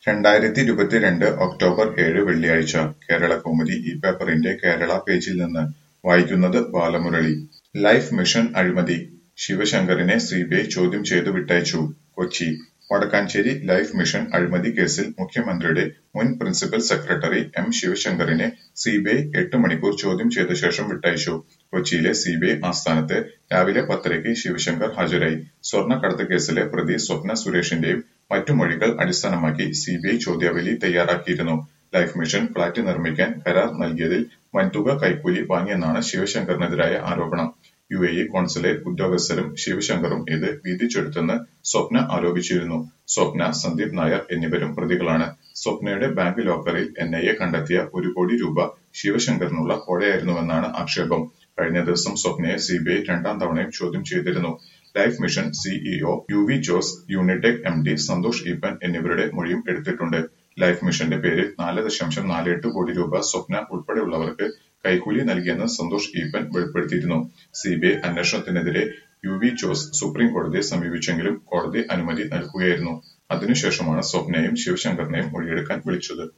രണ്ടായിരത്തി ഇരുപത്തിരണ്ട് ഒക്ടോബർ ഏഴ് വെള്ളിയാഴ്ച കേരളകൗമുദി ഈ പേപ്പറിന്റെ കേരള പേജിൽ നിന്ന് വായിക്കുന്നത് ബാലമുരളി ലൈഫ് മിഷൻ അഴിമതി ശിവശങ്കറിനെ സിബിഐ ചോദ്യം ചെയ്തു വിട്ടയച്ചു കൊച്ചി വടക്കാഞ്ചേരി ലൈഫ് മിഷൻ അഴിമതി കേസിൽ മുഖ്യമന്ത്രിയുടെ മുൻ പ്രിൻസിപ്പൽ സെക്രട്ടറി എം ശിവശങ്കറിനെ സിബിഐ എട്ട് മണിക്കൂർ ചോദ്യം ചെയ്ത ശേഷം വിട്ടയച്ചു കൊച്ചിയിലെ സിബിഐ ആസ്ഥാനത്ത് രാവിലെ പത്തരയ്ക്ക് ശിവശങ്കർ ഹാജരായി സ്വർണ്ണക്കടത്ത് കേസിലെ പ്രതി സ്വപ്ന സുരേഷിന്റെയും മറ്റു മൊഴികൾ അടിസ്ഥാനമാക്കി സിബിഐ ചോദ്യാവലി തയ്യാറാക്കിയിരുന്നു ലൈഫ് മിഷൻ ഫ്ളാറ്റ് നിർമ്മിക്കാൻ കരാർ നൽകിയതിൽ വൻതുക കൈക്കൂലി വാങ്ങിയെന്നാണ് ശിവശങ്കറിനെതിരായ ആരോപണം യു എ ഇ കോൺസുലേറ്റ് ഉദ്യോഗസ്ഥരും ശിവശങ്കറും ഇത് വീതിച്ചെടുത്തെന്ന് സ്വപ്ന ആരോപിച്ചിരുന്നു സ്വപ്ന സന്ദീപ് നായർ എന്നിവരും പ്രതികളാണ് സ്വപ്നയുടെ ബാങ്ക് ലോക്കറിൽ എൻ ഐ എ കണ്ടെത്തിയ ഒരു കോടി രൂപ ശിവശങ്കറിനുള്ള കോഴയായിരുന്നുവെന്നാണ് ആക്ഷേപം കഴിഞ്ഞ ദിവസം സ്വപ്നയെ സിബിഐ രണ്ടാം തവണയും ചോദ്യം ചെയ്തിരുന്നു life mission CEO U V Jose Unitac M D Santhosh Eappen എന്നിവരുടെ മൊഴിയും എടുത്തിട്ടുണ്ട് ലൈഫ് മിഷന്റെ പേരിൽ നാല് ദശാംശം നാല് എട്ട് കോടി രൂപ സ്വപ്ന ഉൾപ്പെടെയുള്ളവർക്ക് കൈക്കൂലി നൽകിയെന്ന് സന്തോഷ് ഈപ്പൻ വെളിപ്പെടുത്തിയിരുന്നു സിബിഐ അന്വേഷണത്തിനെതിരെ യു വി ജോസ് സുപ്രീം കോടതിയെ സമീപിച്ചെങ്കിലും കോടതി അനുമതി നൽകുകയായിരുന്നു അതിനുശേഷമാണ് സ്വപ്നയെയും ശിവശങ്കറിനെയും മൊഴിയെടുക്കാൻ വിളിച്ചത്